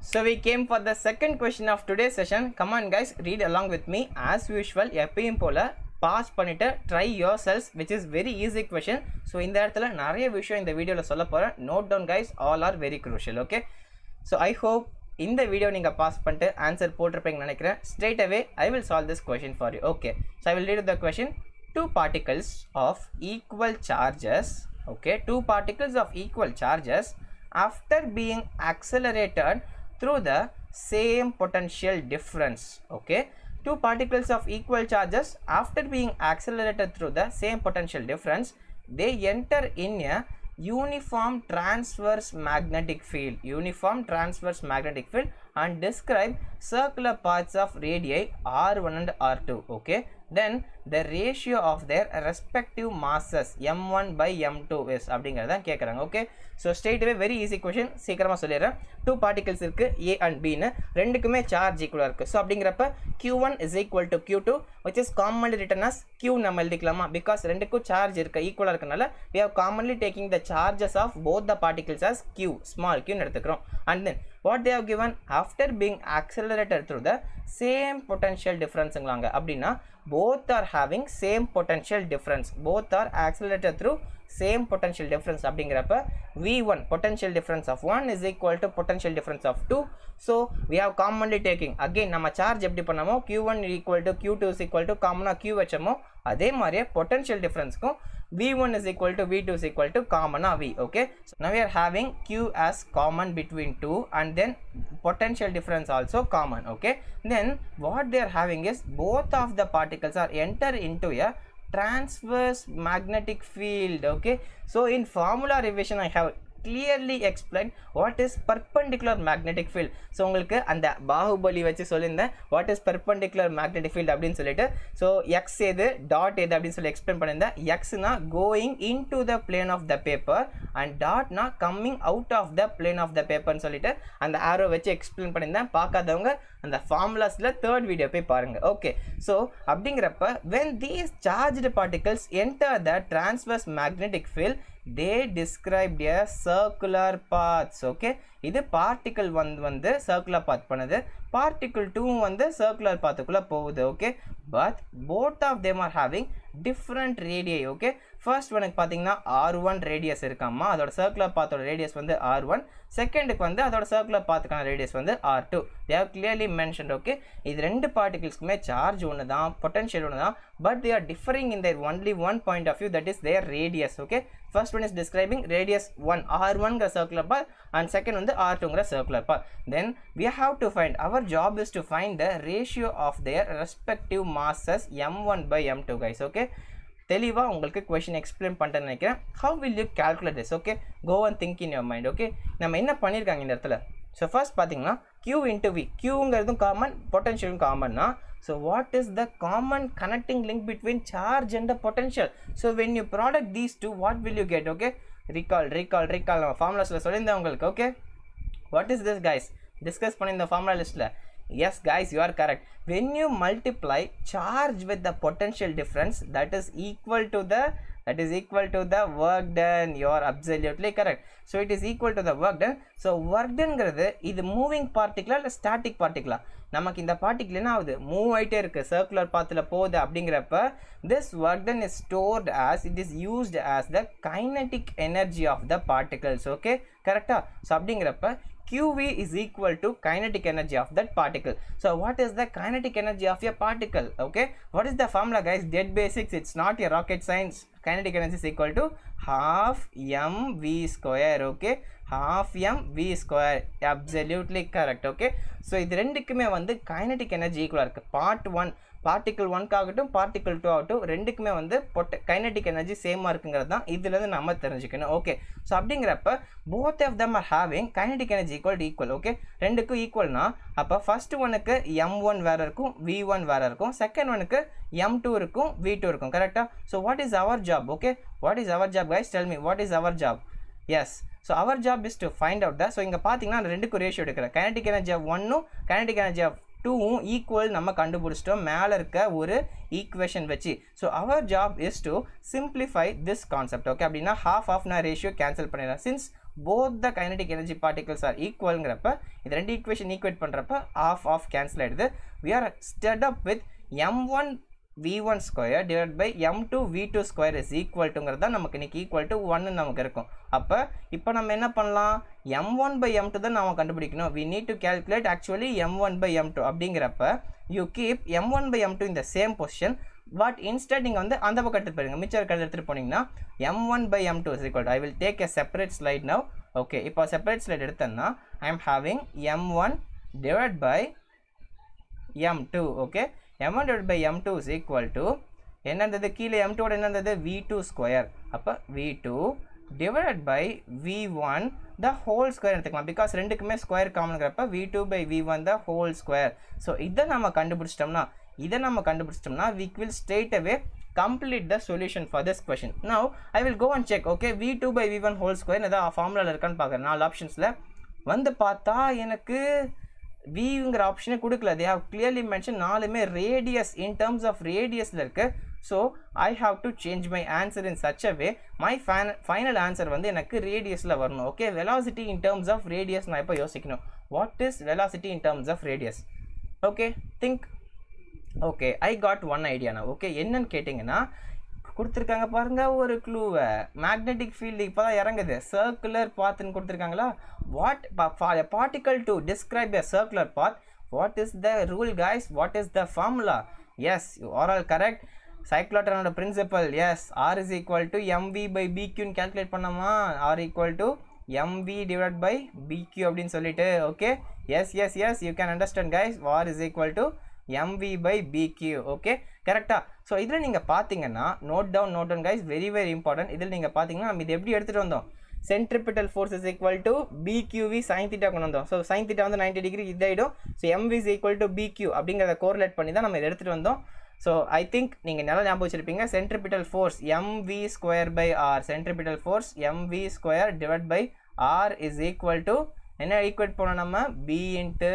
So we came for the second question of today's session. Come on guys, read along with me. As usual, எப்பயும் போல pass பண்ணிட்டு try yourselves which is very easy question so இந்த இடத்துல நிறைய விஷயம் இந்த வீடியோவில் சொல்ல போகிறேன் note down guys all are very crucial okay so I hope இந்த வீடியோ நீங்கள் பாஸ் பண்ணிட்டு ஆன்சர் போட்டிருப்பீங்கன்னு நினைக்கிறேன் straight away I will solve this question for you okay so I will read the question two particles of equal charges okay two particles of equal charges after being accelerated through the same potential difference okay two particles of equal charges after being accelerated through the same potential difference they enter in a uniform transverse magnetic field uniform transverse magnetic field and describe circular paths of radii r1 and r2 okay then the ratio of their respective masses m1 by m2 is அப்படிங்கிறத கேட்குறாங்க okay so straight away very easy question சீக்கிரமாக சொல்லிடுறேன் two particles இருக்குது A and பின்னு ரெண்டுக்குமே charge ஈக்குவலாக இருக்குது so அப்படிங்கிறப்ப q1 one is equal to q2 two which is commonly written as q நம்ம எழுதிக்கலாமா பிகாஸ் ரெண்டுக்கும் சார்ஜ் இருக்க ஈக்குவலாக இருக்கனால we have commonly taking the charges of both the particles as q small q ன்னு எடுத்துக்கிறோம் and then what they have given after being accelerated through the same potential differenceங்களாங்க அப்படின்னா both are having same potential difference both are accelerated through same potential difference அப்படிங்கிறப்ப v1 potential difference of 1 is equal to potential difference of 2 so we have commonly taking again நம்ம charge எப்படி பண்ணமோ q1 equal to q2 is equal to காமனா q வச்சோமோ அதே மாதிரியே potential differenceக்கும் v1 is equal to v2 is equal to common v okay so now we are having q as common between two and then potential difference also common okay then what they are having is both of the particles are enter into a transverse magnetic field okay so in formula revision i have clearly explained what is perpendicular magnetic field so உங்களுக்கு அந்த பாகுபலி வச்சு சொல்லியிருந்தேன் what is perpendicular magnetic field அப்படின்னு சொல்லிட்டு so X எது dot எது அப்படின்னு சொல்லி எக்ஸ்பிளைன் பண்ணியிருந்தேன் எக்ஸ்னா going into the plane of the paper and டாட்னா coming out of the plane of the பேப்பர்னு சொல்லிட்டு அந்த ஆரோ வச்சு எக்ஸ்பிளைன் பண்ணியிருந்தேன் பார்க்காதவங்க அந்த ஃபார்முலாஸில் தேர்ட் வீடியோ போய் பாருங்கள் ஓகே ஸோ அப்படிங்கிறப்ப when these charged particles enter the transverse magnetic field they described a circular paths okay இது பார்ட்டிக்கல் ஒன் வந்து சர்க்குலர் பாத் பண்ணுது பார்ட்டிக்கல் டூ வந்து சர்க்குலர் பாத்துக்குள்ளே போகுது okay but both of them are having different ரேடியை okay first ஒனுக்கு பார்த்தீங்கன்னா r one radius இருக்காமா அதோட சர்க்குலர் பாத்தோட ரேடியஸ் வந்து ஆர் ஒன் செகண்டுக்கு வந்து அதோட சர்க்குலர் பாத்துக்கான ரேடியஸ் வந்து r two they have clearly mention okay இது ரெண்டு பார்ட்டிகல்ஸ்க்குமே சார்ஜ் ஒன்று தான் பொட்டன்ஷியல் ஒன்று தான் but they are differing in their only one point of view that is their radius okay first one is describing radius one r ஒன்கிற circular path and second வந்து r டூங்கிற circular path then we have to find our job is to find the ratio of their respective masses m one by m two guys okay தெளிவாக உங்களுக்கு question explain பண்ணிட்டேன்னு நினைக்கிறேன் how will you calculate this okay go and think in your mind okay நம்ம என்ன பண்ணியிருக்காங்க இந்த இடத்துல so first பார்த்தீங்கன்னா q இன்ட்டு வி க்யூங்கிறதும் காமன் பொட்டன்ஷியலும் காமன்னா so what is the common connecting link between charge and the potential so when you product these two what will you get okay recall recall recall நம்ம ஃபார்முலாஸில் சொல்லியிருந்தேன் உங்களுக்கு okay what is this guys discuss பண்ணி இந்த formula லிஸ்ட்டில் yes guys you are correct when you multiply charge with the potential difference that is equal to the that is equal to the work done you are absolutely correct so it is equal to the work done so work doneங்கிறது இது moving பார்ட்டிகுலா இல்லை static பார்ட்டிகுலா நமக்கு இந்த particular என்ன ஆகுது move ஆகிட்டே இருக்கு circular பாத்தில் போகுது அப்படிங்கிறப்ப this work done is stored as it is used as the kinetic energy of the particles okay கரெக்டாக ஸோ அப்படிங்கிறப்ப qv is equal to kinetic energy of that particle so what is the kinetic energy of a particle okay what is the formula guys dead basics it's not a rocket science kinetic energy is equal to half m v square okay half m v square absolutely correct okay so இது ரெண்டுக்குமே வந்து kinetic energy ஈக்குவலாக இருக்குது part one particle ஒன்க்காகட்டும் particle two ஆகட்டும் ரெண்டுக்குமே வந்து பொட்ட கைனட்டிக் எனர்ஜி சேமாக இருக்குங்கிறது தான் இதுலேருந்து நம்ம தெரிஞ்சுக்கணும் ஓகே ஸோ அப்படிங்கிறப்ப both of them are having kinetic energy equal equal okay ரெண்டுக்கும் ஈக்குவல்னா அப்போ ஃபர்ஸ்ட் ஒனுக்கு எம் ஒன் வேறு இருக்கும் வி ஒன் வேறு இருக்கும் செகண்ட் ஒனுக்கு எம் டூ இருக்கும் வி டூ இருக்கும் கரெக்டாக so what is our job okay what is our job guys tell me what is our job yes so our job is to find out the so இங்கே பார்த்தீங்கன்னா அந்த ரெண்டுக்கும் ratio எடுக்கிறேன் kinetic energy of ஒன்னும் kinetic energy of டூவும் equal நம்ம கண்டுபிடிச்சிட்டோம் மேலே இருக்க ஒரு ஈக்குவேஷன் வச்சு so our job is to simplify this concept okay அப்படின்னா ஹாஃப் ஆஃப் நான் ரேஷியோ கேன்சல் பண்ணிடுறேன் since both the kinetic energy particles are ஈக்குவல்ங்கிறப்ப இது ரெண்டு ஈக்குவேஷன் ஈக்குவேட் பண்ணுறப்ப ஆஃப் ஆஃப் கேன்சல் ஆகிடுது we are stuck up with m one v one square divide by m two v two square is equal டுங்கிறது தான் நமக்கு இன்னைக்கு equal to ஒன்னு நமக்கு இருக்கும் அப்போ இப்போ நம்ம என்ன பண்ணலாம் m one by m two தான் நம்ம கண்டுபிடிக்கணும் we need to calculate actually m one by m two அப்படிங்கிறப்ப you keep m one by m two இந்த சேம் பொசிஷன் பட் இன்ஸ்டட் நீங்கள் வந்து அந்த பக்கம் எடுத்துகிட்டு போயிருங்க மிச்சம் இருக்கிறத எடுத்துகிட்டு போனீங்கன்னா m one by m two is equal I will take a separate slide now okay இப்போ செப்பரேட் ஸ்லைட் எடுத்தேன்னா I am having m one divide by m two okay m one divide by m two is equal to என்னந்தது கீழே m டூட என்னந்தது v two square அப்போ v two divide by v one the whole square எடுத்துக்கலாம் because ரெண்டுக்குமே square காமனுங்கிறப்ப v two by v one the whole square so இதை நம்ம கண்டுபிடிச்சிட்டோம்னா இதை நம்ம கண்டுபிடிச்சிட்டோம்னா we will straight away complete the solution for this question now I will go and check okay v two by v one whole square ஏதாவது ஃபார்முலாவில் இருக்கான்னு பார்க்குறேன் நாலு ஆப்ஷன்ஸில் வந்து பார்த்தா எனக்கு விங்கிற ஆப்ஷனே கொடுக்கல தே ஹவ் கிளியர்லி மென்ஷன் நாலுமே ரேடியஸ் இன் டர்ம்ஸ் ஆஃப் ரேடியஸில் இருக்குது so I have to change my answer in such a way my fine final answer வந்து எனக்கு ரேடியஸில் வரணும் okay velocity in terms of radius நான் இப்போ யோசிக்கணும் what is velocity in terms of radius okay think okay I got one ஐடியாண்ணா okay என்னன்னு கேட்டிங்கன்னா கொடுத்துருக்காங்க பாருங்க ஒரு க்ளூவை மேக்னெட்டிக் ஃபீல்டு இப்போ தான் இறங்குது சர்க்குலர் பாத்துன்னு கொடுத்துருக்காங்களா what particle to describe a circular path what is the rule guys what is the formula yes you are all correct சைக்ளோட்டனோட principle yes r is equal to m v by பிக்யூன்னு calculate பண்ணோமா r equal to m v divide by b q அப்படின்னு சொல்லிட்டு okay yes yes yes you can understand guys r is equal to m v by b q okay கரெக்டாக so இதில் நீங்கள் பார்த்தீங்கன்னா note down note down guys very very important இதில் நீங்கள் பார்த்தீங்கன்னா நம்ம இது எப்படி எடுத்துகிட்டு வந்தோம் centripetal force is equal to b q v sine theta கொண்டு வந்தோம் ஸோ சைன் தீட்டா வந்து நைன்டி டிகிரி இதாயிடும் so m v is equal to b q அப்படிங்கிறத கோரிலேட் பண்ணி தான் நம்ம இதை எடுத்துகிட்டு வந்தோம் ஸோ ஐ திங்க் நீங்கள் நல்லா ஞாபகம் வச்சிருப்பீங்க centripetal force m v square by r centripetal force m v square divide by r is equal to என்ன ஈக்குவேட் பண்ணோம் நம்ம b into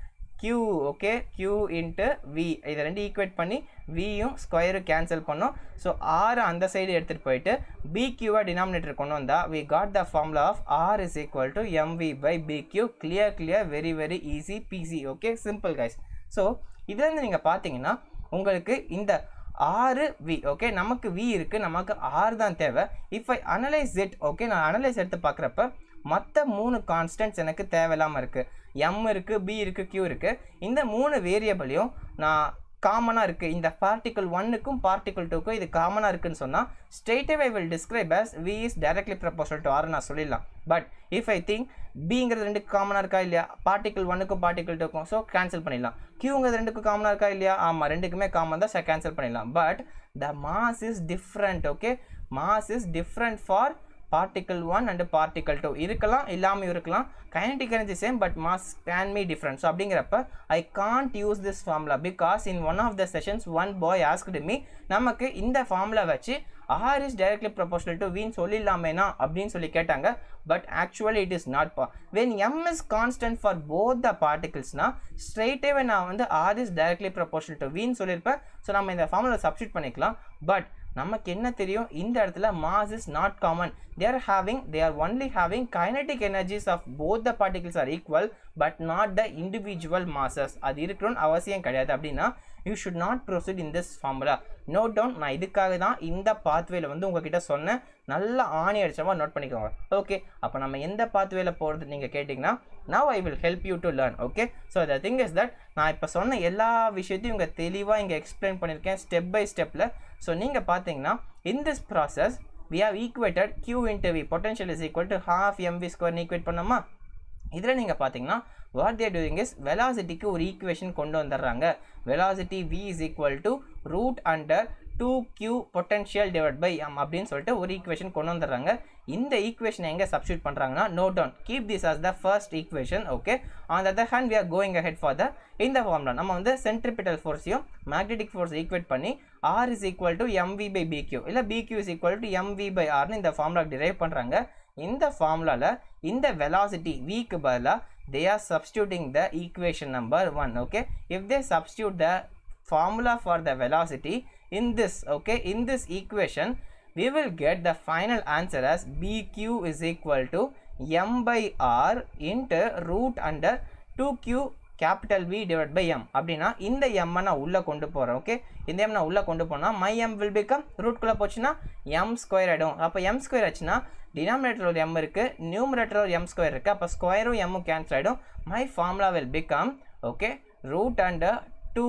q okay q into v இதை ரெண்டு ஈக்குவேட் பண்ணி வியும் ஸ்கொயரும் கேன்சல் பண்ணோம் ஸோ ஆறு அந்த சைடு எடுத்துகிட்டு போயிட்டு பி கியூவை டினாமினேட்டர் கொண்டு வந்தால் we got the formula of r is equal to m v by b q clear clear very very easy peasy okay simple guys so இதுலேருந்து நீங்கள் பார்த்தீங்கன்னா உங்களுக்கு இந்த ஆறு வி ஓகே நமக்கு வி இருக்குது நமக்கு ஆறு தான் தேவை if I analyse it okay நான் அனலைஸ் எடுத்து பார்க்குறப்ப மற்ற மூணு கான்ஸ்டன்ட்ஸ் எனக்கு தேவையில்லாமல் இருக்குது எம் இருக்குது பி இருக்குது கியூ இருக்குது இந்த மூணு வேரியபிளையும் நான் காமனாக இருக்குது இந்த பார்ட்டிக்கல் ஒன்னுக்கும் பார்ட்டிக்கல் டூக்கும் இது காமனாக இருக்குன்னு சொன்னால் ஸ்ட்ரெயிட்டே I will describe as v is directly proportional to r நான் சொல்லிடலாம் பட் இஃப் ஐ திங்க் பிங்கிறது ரெண்டுக்கு காமனாக இருக்கா இல்லையா பார்ட்டிக்கல் ஒன்னுக்கும் பார்ட்டிக்கல் டூக்கும் ஸோ கேன்சல் பண்ணிடலாம் கியூங்கிறது ரெண்டுக்கும் காமனாக இருக்கா இல்லையா ஆமாம் ரெண்டுக்குமே காமன் தான் ஸோ கேன்சல் பண்ணிடலாம் but the mass is different okay mass is different for particle one and particle two இருக்கலாம் இல்லாமல் இருக்கலாம் kinetic energy same but mass can be different so அப்படிங்கிறப்ப I can't use this formula because in one of the sessions one boy asked me நமக்கு இந்த formula வச்சு r is directly proportional to வீன் சொல்லிடலாமேனா அப்படின்னு சொல்லி கேட்டாங்க but actually it is not பா when m is constant for both the பார்ட்டிகல்ஸ்னா ஸ்ட்ரெயிட்டேவே நான் வந்து r is directly proportional to வீன் சொல்லியிருப்பேன் ஸோ நம்ம இந்த ஃபார்முலா சப்ஸ்டியூட் பண்ணிக்கலாம் பட் நமக்கு என்ன தெரியும் இந்த இடத்துல mass is not common they are having they are only having kinetic energies of both the particles are equal but not the individual masses அது இருக்கணும்னு அவசியம் கிடையாது அப்படின்னா you should not proceed in this formula note down நான் இதுக்காக தான் இந்த பாத்வேல வந்து உங்ககிட்ட சொன்னேன் நல்லா ஆணி அடிச்சமா நோட் பண்ணிக்கோங்க ஓகே அப்போ நம்ம எந்த பாத்வேல போகிறது நீங்கள் கேட்டிங்கன்னா now I will help you to learn okay so the thing is that நான் இப்போ சொன்ன எல்லா விஷயத்தையும் இங்கே தெளிவாக இங்கே எக்ஸ்பிளைன் பண்ணியிருக்கேன் ஸ்டெப் பை ஸ்டெப்பில் ஸோ நீங்கள் பார்த்தீங்கன்னா in this process we have equated q into v potential is equal to half mv square equate பண்ணோமா இதில் நீங்கள் பார்த்தீங்கன்னா வாட் தேர் டூயிங் இஸ் வெலாசிட்டிக்கு ஒரு ஈக்குவேஷன் கொண்டு வந்துடுறாங்க velocity v is equal to root under two q potential divide by m அப்படின்னு சொல்லிட்டு ஒரு ஈக்குவேஷன் கொண்டு வந்துடுறாங்க இந்த ஈக்குவேஷனை எங்கே சப்ஸ்டியூட் பண்ணுறாங்கன்னா note down keep this as the first equation okay on other hand we are going ahead for the இந்த ஃபார்ம்ல நம்ம வந்து சென்ட்ரிபிட்டல் ஃபோர்ஸையும் மேக்னெட்டிக் ஃபோர்ஸ் ஈக்குவேட் பண்ணி r is equal to m v by b q இல்லை b q is equal to m v by ஆர்னு இந்த formula drive பண்ணுறாங்க இந்த ஃபார்முலாவில் இந்த வெலாசிட்டி விக்கு பதிலாக they are substituting the equation number one okay if they substitute the formula for the velocity in this okay in this equation we will get the final answer as bq is equal to m by r into root under two q capital v divide by m அப்படின்னா இந்த எம்மை நான் உள்ளே கொண்டு போகிறேன் okay இந்த M நான் உள்ளே கொண்டு போனால் மை எம் வில் பிகம் ரூட்குள்ளே போச்சுன்னா எம் ஸ்கொயர் ஆகிடும் அப்போ எம் ஸ்கொயர் ஆச்சுன்னா டினாமினேட்டர் ஒரு எம் இருக்குது நியூமரேட்டர் ஒரு எம் ஸ்கொயர் இருக்குது அப்போ ஸ்கொயரும் எம்மும் கேன்சல் ஆகிடும் my formula will become okay root under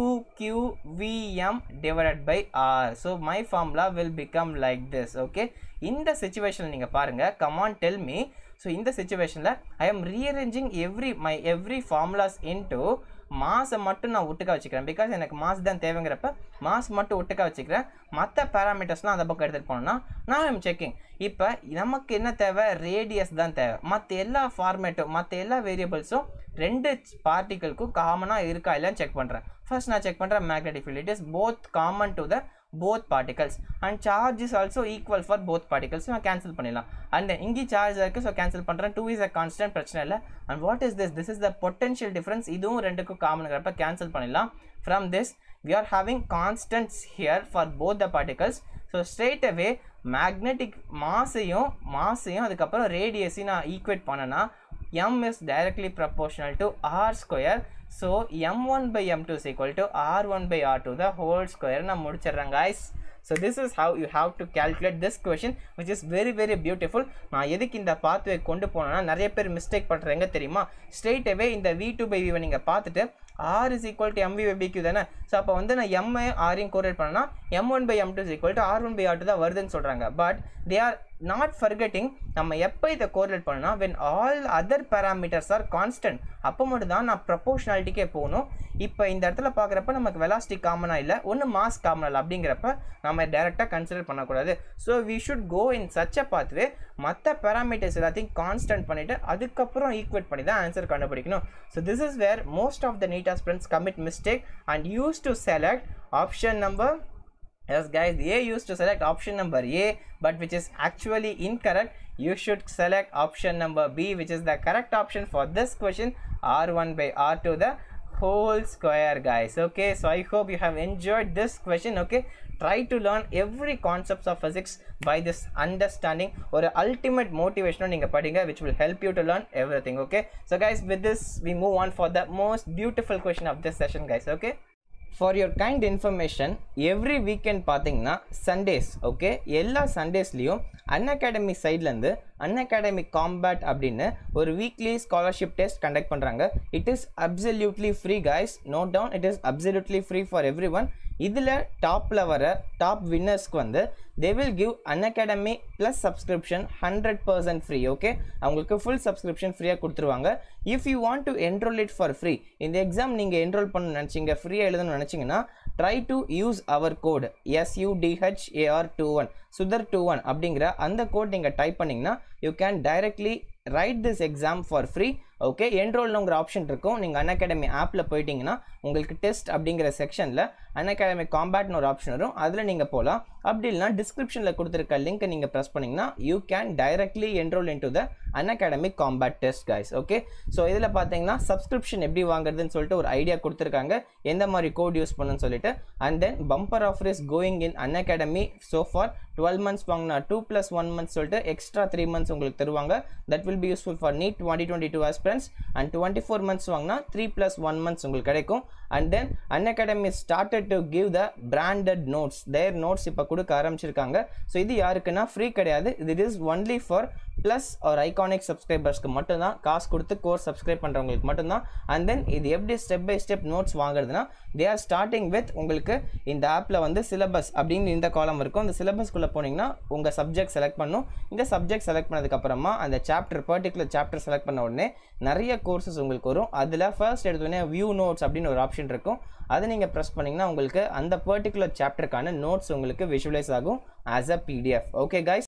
2qvm divided by r so my formula will become like this okay இந்த சுச்சுவேஷனில் நீங்கள் பாருங்கள் கமான் டெல் மீ ஸோ இந்த சுச்சுவேஷனில் I am rearranging every my every formulas into மாஸை மட்டும் நான் ஒட்டுக்கா வச்சுக்கிறேன் பிகாஸ் எனக்கு மாஸ் தான் தேவைங்கிறப்ப மாஸ் மட்டும் ஒட்டுக்கா வச்சுக்கிறேன் மற்ற பேராமீட்டர்ஸ்லாம் அந்த பக்கம் எடுத்துகிட்டு போனோம்னா நான் எம் செக்கிங் இப்போ நமக்கு என்ன தேவை ரேடியஸ் தான் தேவை மற்ற எல்லா ஃபார்மேட்டும் மற்ற எல்லா வேரியபிள்ஸும் ரெண்டு பார்ட்டிகளுக்கும் காமனாக இருக்கா இல்லைன்னு செக் பண்ணுறேன் ஃபர்ஸ்ட் நான் செக் பண்ணுறேன் magnetic field it is both common to the both particles and charge is also equal for both particles நான் கேன்சல் பண்ணிடலாம் அண்ட் இங்கே சார்ஜ் இருக்குது ஸோ கேன்சல் பண்ணுறேன் டூ இஸ் அ கான்ஸ்டன்ட் பிரச்சனை இல்லை and what is this this is the potential difference இதுவும் ரெண்டுக்கும் காமனுங்கிறப்ப கேன்சல் பண்ணிடலாம் from this we are having constants here for both the particles so straight away magnetic மாஸையும் மாஸையும் அதுக்கப்புறம் ரேடியஸையும் நான் ஈக்குவேட் பண்ணேன்னா m is directly proportional to r square so m1 by m2 is equal to r1 by r2 the whole square நான் முடிச்சிடுறேன் guys so this is how you have to calculate this question which is very very beautiful நான் எதுக்கு இந்த pathway கொண்டு போனேன்னா நிறைய பேர் mistake பண்ணுறீங்க தெரியுமா ஸ்ட்ரெயிட் அவே இந்த வி டூ பை விவை நீங்கள் பார்த்துட்டு r is equal to m v by b q தானே ஸோ அப்போ வந்து நான் எம்ஐ ஆரையும் கோரேட் பண்ணனா m one by m two is equal to r one by r two தான் வருதுன்னு சொல்கிறாங்க but they are not forgetting நம்ம எப்போ இதை கோரிலேட் பண்ணனா when all other parameters are constant அப்போ மட்டும் தான் நான் ப்ரப்போர்ஷனாலிட்டிக்கே போகணும் இப்போ இந்த இடத்துல பார்க்குறப்ப நமக்கு வெலாசிட்டி காமனாக இல்லை ஒன்று மாஸ் காமன் இல்லை அப்படிங்கிறப்ப நம்ம டேரெக்டாக கன்சிடர் பண்ணக்கூடாது so we should go in such a pathway மற்ற பேராமீட்டர்ஸ் எல்லாத்தையும் கான்ஸ்டன்ட் பண்ணிவிட்டு அதுக்கப்புறம் ஈக்குவேட் பண்ணி தான் ஆன்சர் கண்டுபிடிக்கணும் so this is where most of the NEET aspirants commit mistake and use to select option number yes guys a used to select option number a but which is actually incorrect you should select option number b which is the correct option for this question r1 by r2 the whole square guys okay so i hope you have enjoyed this question okay try to learn every concepts of physics by this understanding or a ultimate motivation நீங்க படிங்க which will help you to learn everything okay so guys with this we move on for the most beautiful question of this session guys okay for your kind information every weekend பார்த்தீங்கன்னா Sundays okay எல்லா சண்டேஸ்லேயும் Unacademy சைட்லேருந்து Unacademy combat அப்படின்னு ஒரு weekly scholarship test conduct பண்ணுறாங்க it is absolutely free guys note down it is absolutely free for everyone இதில் டாப்பில் வர டாப் வின்னர்ஸ்க்கு வந்து they will give Unacademy plus subscription hundred percent free okay அவங்களுக்கு full subscription ஃப்ரீயாக கொடுத்துருவாங்க if you want to enroll it for free இந்த exam நீங்கள் என்ரோல் பண்ண நினச்சிங்க ஃப்ரீயாக எழுதணும்னு நினச்சிங்கன்னா try to use our code S U D H A R two one Sudhar two one அப்படிங்கிற அந்த கோட் நீங்கள் டைப் பண்ணிங்கன்னா you can directly write this exam for free okay என்ரோல்னுங்கிற ஆப்ஷன் இருக்கும் நீங்கள் அன் அகாடமி ஆப்பில் போயிட்டீங்கன்னா உங்களுக்கு டெஸ்ட் அப்படிங்கிற செக்ஷனில் அன் அகாடமி காம்பேட்னு ஒரு ஆப்ஷன் வரும் அதில் நீங்கள் போகலாம் அப்படி இல்லைனா டிஸ்கிரிப்ஷனில் கொடுத்துருக்க லிங்க்கை நீங்கள் ப்ரெஸ் பண்ணிங்கன்னா you can directly enroll into the Unacademy combat test guys okay so இதில் பார்த்தீங்கன்னா சப்ஸ்கிரிப்ஷன் எப்படி வாங்குறதுன்னு சொல்லிட்டு ஒரு ஐடியா கொடுத்துருக்காங்க எந்த மாதிரி கோட் யூஸ் பண்ணுன்னு சொல்லிட்டு and then bumper offer is going in Unacademy so for twelve months வாங்கினா டூ ப்ளஸ் ஒன் மந்த்ஸ் சொல்லிட்டு எக்ஸ்ட்ரா த்ரீ மந்த்ஸ் உங்களுக்கு தருவாங்க that will be useful for NEET twenty twenty two aspirants and twenty four months வாங்கினா three plus one months உங்களுக்கு கிடைக்கும் and then Unacademy started to give the branded notes their notes இப்போ கொடுக்க ஆரம்பிச்சிருக்காங்க so இது யாருக்குன்னா free கிடையாது இது இஸ் ஒன்லி ஃபார் ப்ளஸ் ஒரு ஐகானிக் சப்ஸ்கிரைபர்ஸ்க்கு மட்டும்தான் காசு கொடுத்து கோர்ஸ் சப்ஸ்கிரைப் பண்ணுறவங்களுக்கு மட்டும்தான் அண்ட் தென் இது எப்படி ஸ்டெப் பை ஸ்டெப் நோட்ஸ் வாங்குறதுனா தே ஆர் ஸ்டார்டிங் வித் உங்களுக்கு இந்த ஆப்பில் வந்து சிலபஸ் அப்படின்னு இந்த காலம் இருக்கும் இந்த சிலபஸ்க்குள்ளே போனீங்கன்னா உங்கள் சப்ஜெக்ட் செலக்ட் பண்ணும் இந்த சப்ஜெக்ட் செலக்ட் பண்ணதுக்கப்புறமா அந்த சாப்டர் பர்டிகுலர் சாப்டர் செலக்ட் பண்ண உடனே நிறைய கோர்சஸ் உங்களுக்கு வரும் அதில் ஃபர்ஸ்ட் எடுத்தோடனே வியூ நோட்ஸ் அப்படின்னு ஒரு ஆப்ஷன் இருக்கும் அதை நீங்கள் ப்ரெஸ் பண்ணிங்கன்னா உங்களுக்கு அந்த பர்டிகுலர் சாப்டருக்கான நோட்ஸ் உங்களுக்கு விஷுவலைஸ் ஆகும் as a PDF okay guys